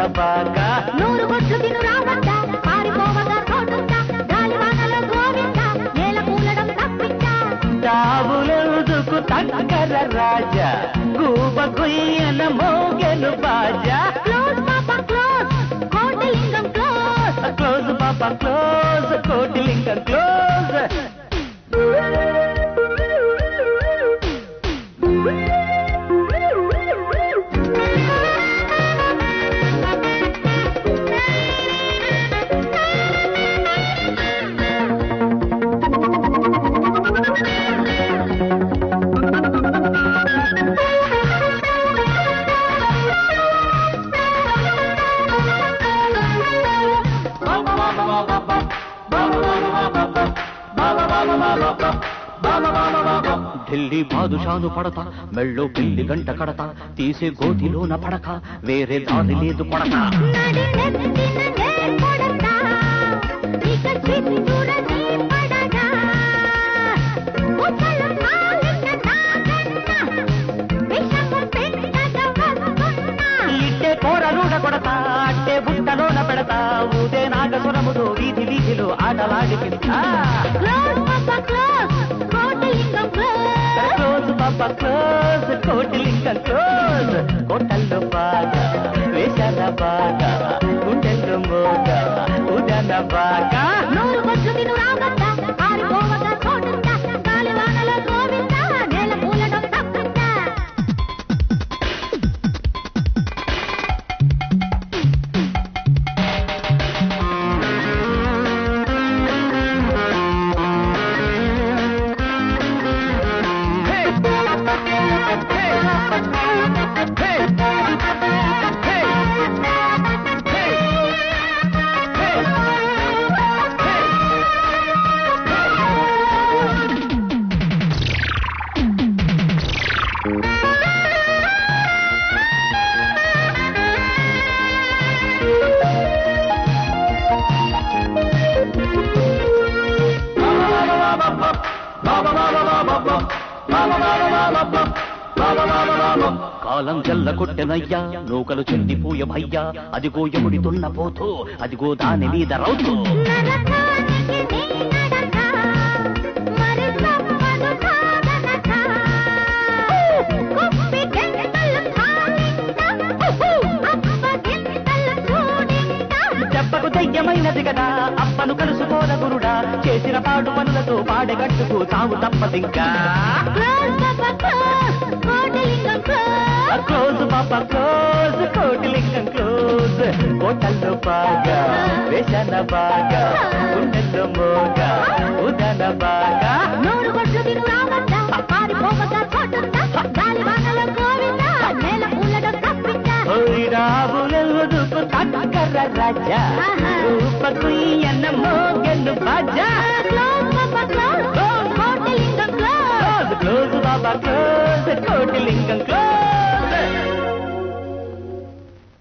బాగా నూరు కొట్లు తిను రావద్దా పారిపోవగా తోటుందా గాలివానలో గోవిందా నేల కూలడం తప్పిందా తావులెదుకు తగ్గర రాజా గూబ కొయ్యన మోగెను బాజా క్లోజ్ పాప క్లోజ్ కోటిలింగం క్లోజ్ క్లోజ్ పాప క్లోజ్ కోటిలింగం క్లోజ్ ఢిల్లీ బాదుషాను పడతా మెళ్ళో పిల్లి గంట కడతా తీసే గోతిలోన పడక వేరే దారి లేదు పడక నడి నెత్తిన నే కొడతా ఇక చిత్తూర నీ పడగా ఉప్పల పాలిన నాగన్న విషము పెట్టగా వస్తున్నా ఇట్టే కూరలూడ కొడతా అట్టే బుట్టలోన పెడతా ఊదే నాగసురములు వీధి వీధిలో ఆటలాడిపిస్తా క్లోజ్ పాప క్లోజ్ కోటిలింగం క్లోజ్ క్లోజ్ పాప క్లోజ్ కోటిలింగం క్లోజ్ కోటల్లో బాగా వేషాల బాగా గుండెల్లో మోగా ఉదన బాగా నూరు కొట్లు తిను రావద్దా పారిపోవగా తోటుందా గాలివానలో గోవిందా నేల కూలడం తప్పిందా కాలం జల్ల కొట్టెనయ్యా నూకలు చెందిపోయ భయ్యా అదిగో ఎముడితున్న పోతూ అదిగో దాని మీద రౌతూ నరకానికి నీ నడక మరి తప్పదు కాదనక కుప్పి గింతలు కాలింట అప్ప గింతలు చూడింట చెప్పకు దయ్యమైనది కదా అప్పను కలుసుకోర గురుడా చేసిన పాడు పనులతో పాడగట్టుకు తావు తప్పదింకా క్లోజ్ పాప క్లోజ్ కోటిలింగం క్లోజ్ క్లోజ్ పాప క్లోజ్ కోటిలింగం క్లోజ్ కోటల్లో బాగా వేషాల బాగా గుండెల్లో మోగా ఉదన బాగా నూరు కొట్లు తిను రావద్దా పారిపోవగా తోటుందా గాలివానలో గోవిందా నేల కూలడం తప్పిందా రాబులెదుకు తక్కర రాజా రూపకు ఎన్న మోగెను బాజా క్లోజ్ పాప close Kotilingam close close close బాబా క్లోజ్ కోటిలింగం క్లోజ్